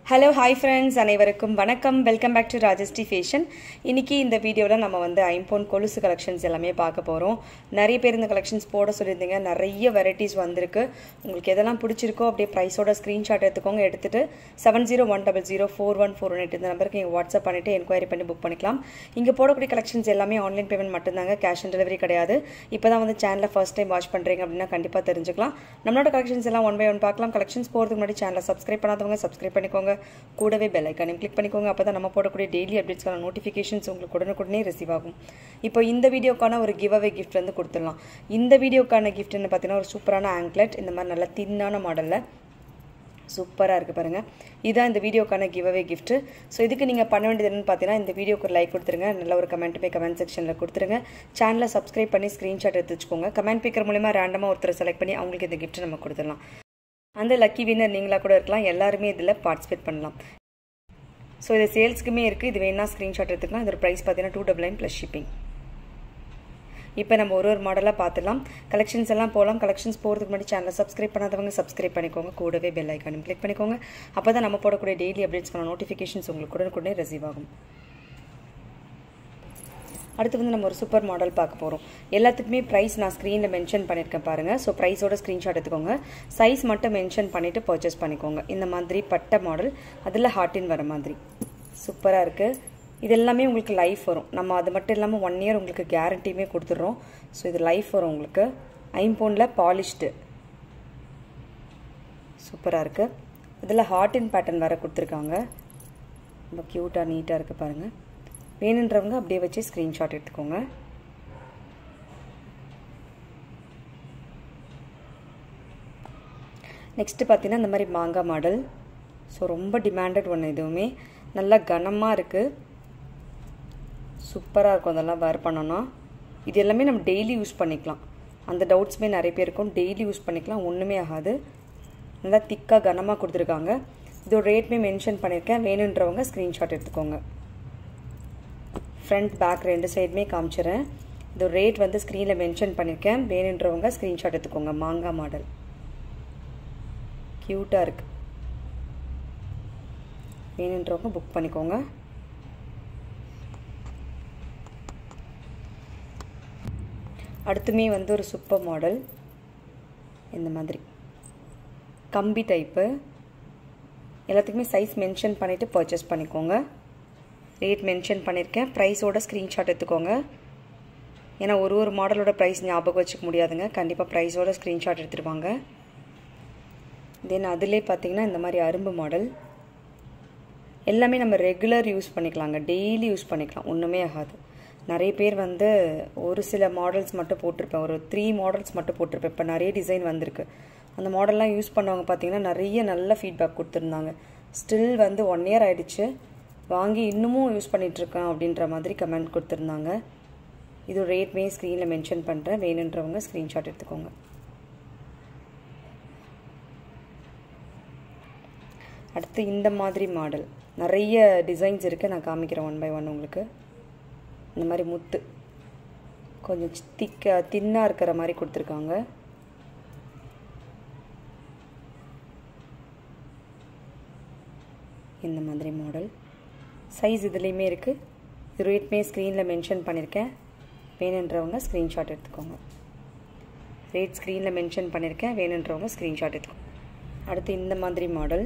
hello hi friends அனைவருக்கும் வணக்கம் welcome back to ராஜஸ்டி ஃபேஷன் இன்னைக்கு இந்த வீடியோவில் நம்ம வந்து ஐம்போன் கொலுசு கலெக்ஷன்ஸ் எல்லாமே பார்க்க போகிறோம் நிறைய பேர் இந்த கலெக்ஷன்ஸ் போட சொல்லியிருந்தீங்க நிறைய வெரைட்டிஸ் வந்திருக்கு உங்களுக்கு எதெல்லாம் பிடிச்சிருக்கோ அப்படியே ப்ரைஸோட ஸ்க்ரீன்ஷாட் எடுத்துக்கோங்க எடுத்துட்டு seven zero one double zero four one four one eight இந்த நம்பருக்கு நீங்கள் வாட்ஸ்அப் பண்ணிவிட்டு என்கொயரி பண்ணி புக் பண்ணிக்கலாம் இங்கே போடக்கூடிய கலெக்ஷன்ஸ் எல்லாமே ஆன்லைன் பேமெண்ட் மட்டும்தாங்க கேஷ் ஆன் டெலிவரி கிடையாது இப்போ தான் வந்து சேனலை ஃபர்ஸ்ட் டைம் வாட்ச் பண்ணுறீங்க அப்படின்னா கண்டிப்பாக தெரிஞ்சுக்கலாம் நம்மளோட கலெக்ஷன்ஸ் எல்லாம் ஒன் பை ஒன் பார்க்கலாம் கலெக்ஷன்ஸ் போகிறதுக்கு முன்னாடி சேனலை சப்ஸ்கிரைப் பண்ணாதவங்க சப்ஸ்கிரைப் பண்ணிக்கோங்க கூடவே பெல் ஐக்கானையும் கிளிக் பண்ணிக்கோங்க அப்போ தான் நம்ம போடக்கூடிய டெய்லி அப்டேட்ஸ்க்கான நோட்டிஃபிகேஷன்ஸ் உங்களுக்கு உடனுக்குடனே ரிசீவ் ஆகும் இப்போ இந்த வீடியோக்கான ஒரு கிவ் அவே கிஃப்ட் வந்து கொடுத்துடலாம் இந்த வீடியோக்கான கிஃப்ட்னு பார்த்தீங்கன்னா ஒரு சூப்பரான ஆங்க்லெட் இந்த மாதிரி நல்ல தின்னான மாடலில் சூப்பராக இருக்குது பாருங்கள் இதுதான் இந்த வீடியோக்கான கிவ் அவே கிஃப்ட்டு ஸோ இதுக்கு நீங்கள் பண்ண வேண்டியது என்னன்னு பார்த்தீங்கன்னா இந்த வீடியோக்கு ஒரு லைக் கொடுத்துருங்க நல்ல ஒரு கமெண்ட் போய் கமெண்ட் செக்ஷனில் கொடுத்துருங்க சேனலை சப்ஸ்கிரைப் பண்ணி ஸ்க்ரீன்ஷாட் எடுத்து வச்சுக்கோங்க கமெண்ட் பிக்கர் மூலிமா ரேண்டமாக ஒருத்தர் செலக்ட் பண்ணி அவங்களுக்கு இந்த கிஃப்ட் நம்ம கொடுத்துடலாம் அந்த லக்கி வின்னர் நீங்களாக கூட இருக்கலாம் எல்லாருமே இதில் பார்ட்டிசிபேட் பண்ணலாம் ஸோ இது சேல்ஸ்க்குமே இருக்குது இது வேணா ஸ்க்ரீன்ஷாட் எடுத்துக்கலாம் இதோட ப்ரைஸ் பார்த்தீங்கன்னா two double nine plus shipping இப்போ நம்ம ஒரு ஒரு மாடலாக பார்த்துலாம் கலெக்ஷன்ஸ் எல்லாம் போகலாம் கலெக்ஷன்ஸ் போகிறதுக்கு முன்னாடி சேனலை சப்ஸ்கிரைப் பண்ணாதவங்க சப்ஸ்கிரைப் பண்ணிக்கோங்க கூடவே பெல் ஐக்கானும் கிளிக் பண்ணிக்கோங்க அப்போ தான் நம்ம போடக்கூடிய டெய்லி அப்டேட்ஸ்க்கான நோட்டிஃபிகேஷன்ஸ் உங்களுக்கு உடனுக்குடனே ரிசீவ் ஆகும் அடுத்து வந்து நம்ம ஒரு சூப்பர் மாடல் பார்க்க போகிறோம் எல்லாத்துக்குமே ப்ரைஸ் நான் ஸ்க்ரீனில் மென்ஷன் பண்ணியிருக்கேன் பாருங்கள் ஸோ ப்ரைஸோட ஸ்க்ரீன்ஷாட் எடுத்துக்கோங்க சைஸ் மட்டும் மென்ஷன் பண்ணிவிட்டு பர்ச்சேஸ் பண்ணிக்கோங்க இந்த மாதிரி பட்ட மாடல் அதில் ஹார்ட்டின் வர மாதிரி சூப்பராக இருக்குது இது எல்லாமே உங்களுக்கு லைஃப் வரும் நம்ம அது மட்டும் இல்லாமல் ஒன் இயர் உங்களுக்கு கேரண்டியுமே கொடுத்துட்றோம் ஸோ இது லைஃப் வரும் உங்களுக்கு ஐம்போனில் பாலிஷ்டு சூப்பராக இருக்குது இதில் ஹார்ட்டின் பேட்டர்ன் வேறு கொடுத்துருக்காங்க ரொம்ப க்யூட்டாக நீட்டாக இருக்குது பாருங்கள் வேணுன்றவங்க அப்படியே வச்சு ஸ்க்ரீன்ஷாட் எடுத்துக்கோங்க நெக்ஸ்ட்டு பார்த்தீங்கன்னா இந்த மாதிரி மாங்காய் மாடல் ஸோ ரொம்ப டிமாண்டட் ஒன்று இதுவுமே நல்லா கனமாக இருக்குது சூப்பராக இருக்கும் அதெல்லாம் வேர் பண்ணோன்னா இது எல்லாமே நம்ம டெய்லி யூஸ் பண்ணிக்கலாம் அந்த டவுட்ஸுமே நிறைய பேர் இருக்கும் டெய்லி யூஸ் பண்ணிக்கலாம் ஒன்றுமே ஆகாது நல்லா திக்காக கனமாக கொடுத்துருக்காங்க இதோட ரேட்மே மென்ஷன் பண்ணியிருக்கேன் வேணுன்றவங்க ஸ்க்ரீன்ஷாட் எடுத்துக்கோங்க ஃப்ரண்ட் பேக் ரெண்டு சைடுமே காமிச்சிடுறேன் இதோட ரேட் வந்து ஸ்க்ரீனில் மென்ஷன் பண்ணியிருக்கேன் வேணுன்றவங்க ஸ்க்ரீன்ஷாட் எடுத்துக்கோங்க மாங்காய் மாடல் க்யூட்டாக இருக்குது வேணுன்றவங்க புக் பண்ணிக்கோங்க அடுத்துமே வந்து ஒரு சூப்பர் மாடல் இந்த மாதிரி கம்பி டைப்பு எல்லாத்துக்குமே சைஸ் மென்ஷன் பண்ணிவிட்டு பர்ச்சேஸ் பண்ணிக்கோங்க ரேட் மென்ஷன் பண்ணியிருக்கேன் ப்ரைஸோட ஸ்க்ரீன்ஷாட் எடுத்துக்கோங்க ஏன்னா ஒரு ஒரு மாடலோட ப்ரைஸ் ஞாபகம் வச்சுக்க முடியாதுங்க கண்டிப்பாக ப்ரைஸோட ஸ்க்ரீன்ஷாட் எடுத்துகிட்டு வாங்க தென் அதிலே பார்த்தீங்கன்னா இந்த மாதிரி அரும்பு மாடல் எல்லாமே நம்ம ரெகுலர் யூஸ் பண்ணிக்கலாங்க டெய்லி யூஸ் பண்ணிக்கலாம் ஒன்றுமே ஆகாது நிறைய பேர் வந்து ஒரு சில மாடல்ஸ் மட்டும் போட்டிருப்பேன் ஒரு த்ரீ மாடல்ஸ் மட்டும் போட்டிருப்பேன் இப்போ நிறைய டிசைன் வந்திருக்கு அந்த மாடல்லாம் யூஸ் பண்ணவங்க பார்த்தீங்கன்னா நிறைய நல்ல ஃபீட்பேக் கொடுத்துருந்தாங்க ஸ்டில் வந்து ஒன் இயர் ஆயிடுச்சு வாங்கி இன்னமும் யூஸ் பண்ணிகிட்ருக்கேன் அப்படின்ற மாதிரி கமெண்ட் கொடுத்துருந்தாங்க இது ரேட்மே ஸ்க்ரீனில் மென்ஷன் பண்ணுறேன் வேணுன்றவங்க ஸ்க்ரீன்ஷாட் எடுத்துக்கோங்க அடுத்து இந்த மாதிரி மாடல் நிறைய டிசைன்ஸ் இருக்குது நான் காமிக்கிறேன் ஒன் பை ஒன் உங்களுக்கு இந்த மாதிரி முத்து கொஞ்சம் திக்க தின்னாக இருக்கிற மாதிரி கொடுத்துருக்காங்க இந்த மாதிரி மாடல் சைஸ் இதுலேயுமே இருக்குது இது ரேட்மே ஸ்க்ரீனில் மென்ஷன் பண்ணியிருக்கேன் வேணுன்றவங்க ஸ்க்ரீன்ஷாட் எடுத்துக்கோங்க ரேட் ஸ்க்ரீனில் மென்ஷன் பண்ணியிருக்கேன் வேணுன்றவங்க ஸ்க்ரீன்ஷாட் எடுத்துக்கோங்க அடுத்து இந்த மாதிரி மாடல்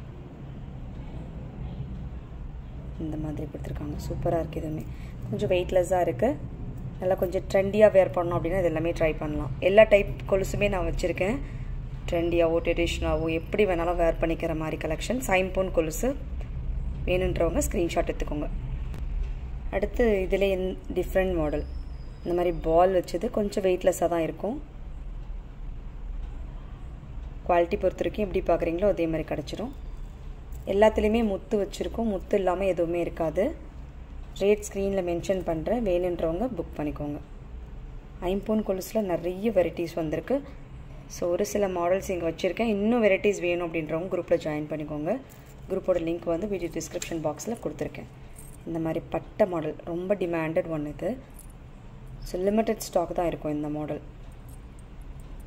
இந்த மாதிரி கொடுத்துருக்காங்க சூப்பராக இருக்குது இதுவுமே கொஞ்சம் வெயிட்லெஸ்ஸாக இருக்குது நல்லா கொஞ்சம் ட்ரெண்டியாக வேர் பண்ணோம் அப்படின்னா இது எல்லாமே ட்ரை பண்ணலாம் எல்லா டைப் கொலுசுமே நான் வச்சுருக்கேன் ட்ரெண்டியாகவோ ட்ரெடிஷ்னலாகவோ எப்படி வேணாலும் வேர் பண்ணிக்கிற மாதிரி கலெக்ஷன் சைம்போன் கொலுசு வேணுன்றவங்க ஸ்க்ரீன்ஷாட் எடுத்துக்கோங்க அடுத்து இதில் என் டிஃப்ரெண்ட் மாடல் இந்த மாதிரி பால் வச்சது கொஞ்சம் வெயிட்லெஸ்ஸாக தான் இருக்கும் குவாலிட்டி பொறுத்த வரைக்கும் எப்படி பார்க்குறீங்களோ அதே மாதிரி கிடச்சிரும் எல்லாத்துலேயுமே முத்து வச்சுருக்கோம் முத்து இல்லாமல் எதுவுமே இருக்காது ரேட் ஸ்க்ரீனில் மென்ஷன் பண்ணுறேன் வேணுன்றவங்க புக் பண்ணிக்கோங்க ஐம்போன் கொலுசில் நிறைய வெரைட்டிஸ் வந்திருக்கு ஸோ ஒரு சில மாடல்ஸ் இங்கே வச்சுருக்கேன் இன்னும் வெரைட்டிஸ் வேணும் அப்படின்றவங்க குரூப்பில் ஜாயின் பண்ணிக்கோங்க குரூப்போட லிங்க் வந்து வீடியோ டிஸ்கிரிப்ஷன் பாக்ஸில் கொடுத்துருக்கேன் இந்த மாதிரி பட்ட மாடல் ரொம்ப டிமாண்டட் ஒன் இது ஸோ லிமிட்டட் ஸ்டாக் தான் இருக்கும் இந்த மாடல்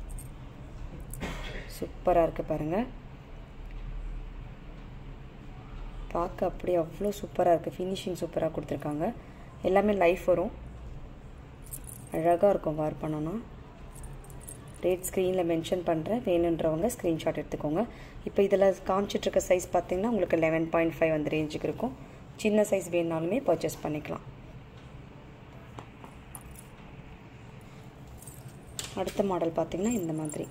சூப்பராக இருக்குது பாருங்கள் பார்க்க அப்படியே அவ்வளோ சூப்பராக இருக்குது ஃபினிஷிங் சூப்பராக கொடுத்துருக்காங்க எல்லாமே லைஃப் வரும் அழகாக இருக்கும் வார் பண்ணோன்னா ரேட் ஸ்க்ரீனில் மென்ஷன் பண்ணுறேன் வேணுன்றவங்க ஸ்க்ரீன்ஷாட் எடுத்துக்கோங்க இப்போ இதில் காமிச்சிட்ருக்க சைஸ் பார்த்தீங்கன்னா உங்களுக்கு லெவன் பாயிண்ட் ஃபைவ் அந்த ரேஞ்சுக்கு இருக்கும் சின்ன சைஸ் வேணுனாலுமே பர்ச்சேஸ் பண்ணிக்கலாம் அடுத்த மாடல் பார்த்திங்கன்னா இந்த மாதிரி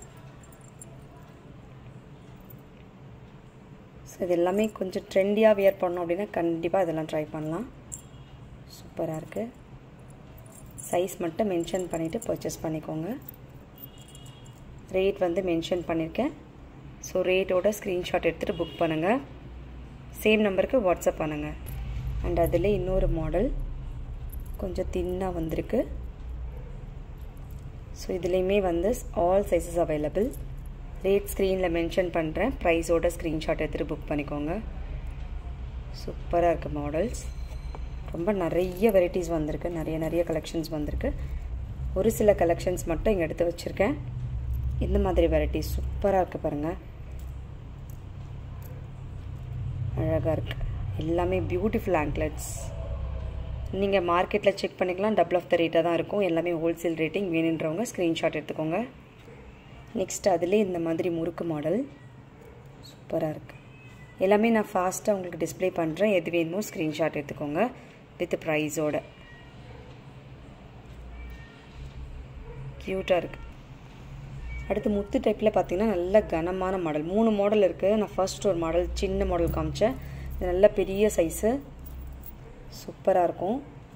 ஸோ இது எல்லாமே கொஞ்சம் ட்ரெண்டியாக வியர் பண்ணோம் அப்படின்னா கண்டிப்பாக இதெல்லாம் ட்ரை பண்ணலாம் சூப்பராக இருக்குது சைஸ் மட்டும் மென்ஷன் பண்ணிவிட்டு பர்ச்சேஸ் பண்ணிக்கோங்க ரேட் வந்து மென்ஷன் பண்ணியிருக்கேன் ஸோ ரேட்டோட ஸ்க்ரீன்ஷாட் எடுத்துகிட்டு புக் பண்ணுங்கள் சேம் நம்பருக்கு வாட்ஸ்அப் பண்ணுங்கள் அண்ட் அதில் இன்னொரு மாடல் கொஞ்சம் தின்னாக வந்திருக்கு ஸோ இதுலேயுமே வந்து ஆல் சைஸஸ் அவைலபிள் ரேட் ஸ்க்ரீனில் மென்ஷன் பண்ணுறேன் ப்ரைஸோட ஸ்க்ரீன்ஷாட் எடுத்துகிட்டு புக் பண்ணிக்கோங்க சூப்பராக இருக்குது மாடல்ஸ் ரொம்ப நிறைய வெரைட்டிஸ் வந்திருக்கு நிறைய நிறைய கலெக்ஷன்ஸ் வந்திருக்கு ஒரு சில கலெக்ஷன்ஸ் மட்டும் இங்கே எடுத்து வச்சுருக்கேன் இந்த மாதிரி வெரைட்டிஸ் சூப்பராக இருக்குது பாருங்கள் அழகாக இருக்குது எல்லாமே பியூட்டிஃபுல் ஆங்க்லெட்ஸ் நீங்கள் மார்க்கெட்டில் செக் பண்ணிக்கலாம் டபுள் ஆஃப் த ரேட்டாக தான் இருக்கும் எல்லாமே ஹோல்சேல் ரேட்டிங் வேணுன்றவங்க ஸ்க்ரீன்ஷாட் எடுத்துக்கோங்க நெக்ஸ்ட் அதிலே இந்த மாதிரி முறுக்கு மாடல் சூப்பராக இருக்குது எல்லாமே நான் ஃபாஸ்ட்டாக உங்களுக்கு டிஸ்பிளே பண்ணுறேன் எது வேணுமோ ஸ்க்ரீன்ஷாட் எடுத்துக்கோங்க வித் ப்ரைஸோட க்யூட்டாக இருக்குது அடுத்து முத்து டைப்பில் பார்த்தீங்கன்னா நல்ல கனமான மாடல் மூணு மாடல் இருக்குது நான் ஃபர்ஸ்ட் ஒரு மாடல் சின்ன மாடல் காமிச்சேன் இது நல்ல பெரிய சைஸு சூப்பராக இருக்கும்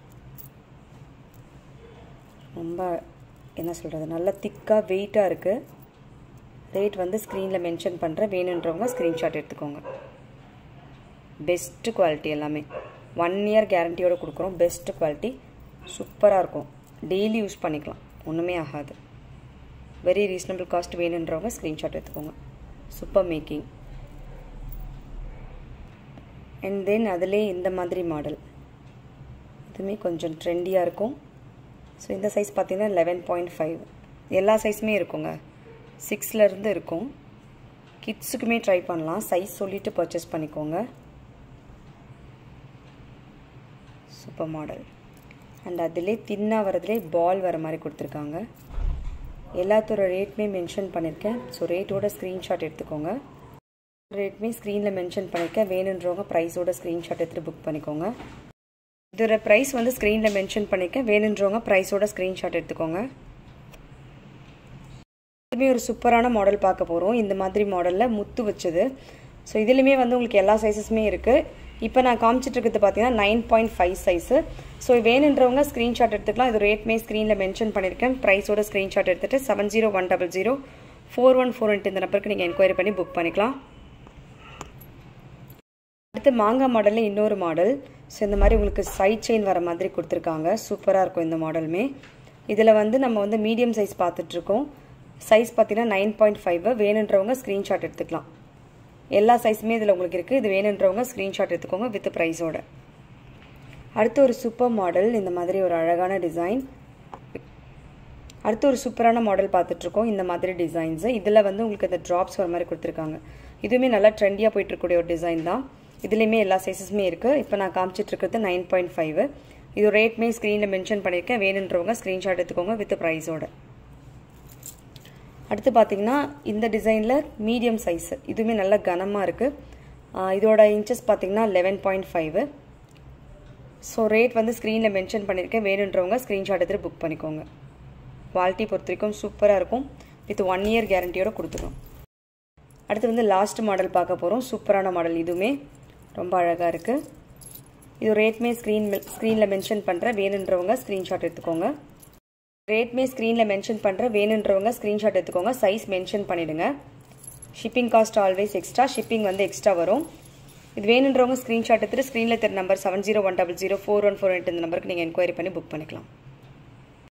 ரொம்ப என்ன சொல்கிறது நல்ல திக்காக வெயிட்டாக இருக்குது ரேட் வந்து ஸ்க்ரீனில் மென்ஷன் பண்ணுறேன் வேணுன்றவங்க ஸ்க்ரீன்ஷாட் எடுத்துக்கோங்க பெஸ்ட்டு குவாலிட்டி எல்லாமே ஒன் இயர் கேரண்டியோடு கொடுக்குறோம் பெஸ்ட்டு குவாலிட்டி சூப்பராக இருக்கும் டெய்லி யூஸ் பண்ணிக்கலாம் ஒன்றுமே ஆகாது வெரி ரீசனபிள் காஸ்ட் வேணுன்றவங்க ஸ்க்ரீன்ஷாட் எடுத்துக்கோங்க சூப்பர் மேக்கிங் அண்ட் தென் அதிலே இந்த மாதிரி மாடல் இதுவுமே கொஞ்சம் ட்ரெண்டியாக இருக்கும் ஸோ இந்த சைஸ் பார்த்தீங்கன்னா லெவன் பாயிண்ட் ஃபைவ் எல்லா சைஸுமே இருக்குங்க சிக்ஸ்லேருந்து இருக்கும் கிட்ஸுக்குமே ட்ரை பண்ணலாம் சைஸ் சொல்லிவிட்டு பர்ச்சேஸ் பண்ணிக்கோங்க சூப்பர் மாடல் அண்ட் அதிலே தின்னாக வரதுலே பால் வர மாதிரி கொடுத்துருக்காங்க எல்லாத்தோட ரேட்மே மென்ஷன் பண்ணியிருக்கேன் ஸோ ரேட்டோட ஸ்க்ரீன்ஷாட் எடுத்துக்கோங்க ரேட்மே ஸ்க்ரீனில் மென்ஷன் பண்ணியிருக்கேன் வேணுன்றவங்க ப்ரைஸோட ஸ்க்ரீன்ஷாட் எடுத்துகிட்டு புக் பண்ணிக்கோங்க இதோட ப்ரைஸ் வந்து ஸ்க்ரீனில் மென்ஷன் பண்ணியிருக்கேன் வேணுன்றவங்க ப்ரைஸோட ஸ்க்ரீன்ஷாட் எடுத்துக்கோங்க இதுவுமே ஒரு சூப்பரான மாடல் பார்க்க போகிறோம் இந்த மாதிரி மாடலில் முத்து வச்சது ஸோ இதுலேயுமே வந்து உங்களுக்கு எல்லா சைஸஸுமே இருக்குது இப்போ நான் காமிச்சிட்டு இருக்கிறது பார்த்தீங்கன்னா nine point five size so வேணுன்றவங்க ஸ்க்ரீன்ஷாட் எடுத்துக்கலாம் இது ரேட்மே ஸ்க்ரீனில் மென்ஷன் பண்ணியிருக்கேன் ப்ரைஸோட ஸ்க்ரீன்ஷாட் எடுத்துகிட்டு seven zero one double zero four one four இந்த நம்பருக்கு நீங்கள் என்கொயரி பண்ணி புக் பண்ணிக்கலாம் அடுத்து மாங்காய் மாடலில் இன்னொரு மாடல் ஸோ இந்த மாதிரி உங்களுக்கு சைட் செயின் வர மாதிரி கொடுத்துருக்காங்க சூப்பராக இருக்கும் இந்த மாடலுமே இதில் வந்து நம்ம வந்து மீடியம் சைஸ் பார்த்துட்ருக்கோம் சைஸ் பார்த்தீங்கன்னா நைன் பாயிண்ட் ஃபைவ் வேணுன்றவங்க ஸ்க்ரீன்ஷாட் எடுத்துக்கலாம் எல்லா சைஸுமே இதில் உங்களுக்கு இருக்குது இது வேணுன்றவங்க ஸ்க்ரீன்ஷாட் எடுத்துக்கோங்க வித் ப்ரைஸோட அடுத்து ஒரு சூப்பர் மாடல் இந்த மாதிரி ஒரு அழகான டிசைன் அடுத்து ஒரு சூப்பரான மாடல் பார்த்துட்ருக்கோம் இந்த மாதிரி டிசைன்ஸு இதில் வந்து உங்களுக்கு இந்த ட்ராப்ஸ் வர மாதிரி கொடுத்துருக்காங்க இதுவுமே நல்லா ட்ரெண்டியாக போயிட்டுருக்கக்கூடிய ஒரு டிசைன் தான் இதுலேயுமே எல்லா சைஸஸுமே இருக்குது இப்போ நான் காமிச்சிட்ருக்கிறது நைன் பாயிண்ட் ஃபைவ் இது ரேட்மே ஸ்க்ரீனில் மென்ஷன் பண்ணியிருக்கேன் வேணுன்றவங்க ஸ்க்ரீன்ஷாட் எடுத்துக்கோங்க வித் ப்ரைஸோட அடுத்து பார்த்தீங்கன்னா இந்த டிசைனில் மீடியம் சைஸு இதுவுமே நல்ல கனமாக இருக்குது இதோட இன்ச்சஸ் பார்த்தீங்கன்னா eleven point five so rate வந்து ஸ்க்ரீனில் மென்ஷன் பண்ணியிருக்கேன் வேணுன்றவங்க ஸ்க்ரீன்ஷாட் எடுத்துகிட்டு புக் பண்ணிக்கோங்க குவாலிட்டி பொறுத்த வரைக்கும் சூப்பராக இருக்கும் வித் ஒன் இயர் கேரண்டியோட கொடுத்துரும் அடுத்து வந்து லாஸ்ட் மாடல் பார்க்க போகிறோம் சூப்பரான மாடல் இதுவுமே ரொம்ப அழகாக இருக்குது இது ரேட்மே ஸ்க்ரீன் ஸ்க்ரீனில் மென்ஷன் பண்ணுறேன் வேணுன்றவங்க ஸ்க்ரீன்ஷாட் எடுத்துக்கோங்க ரேட்மே ஸ்க்ரீனில் மென்ஷன் பண்ணுற வேணுன்றவங்க ஸ்க்ரீன்ஷாட் எடுத்துக்கோங்க சைஸ் மென்ஷன் பண்ணிவிடுங்க shipping cost always extra shipping வந்து எக்ஸ்ட்ரா வரும் இது வேணுன்றவங்க ஸ்க்ரீன்ஷாட் எடுத்துகிட்டு ஸ்க்ரீனில் தெரிய number seven zero one double zero four one four eight இந்த நம்பருக்கு நீங்கள் என்கொயரி பண்ணி புக் பண்ணிக்கலாம்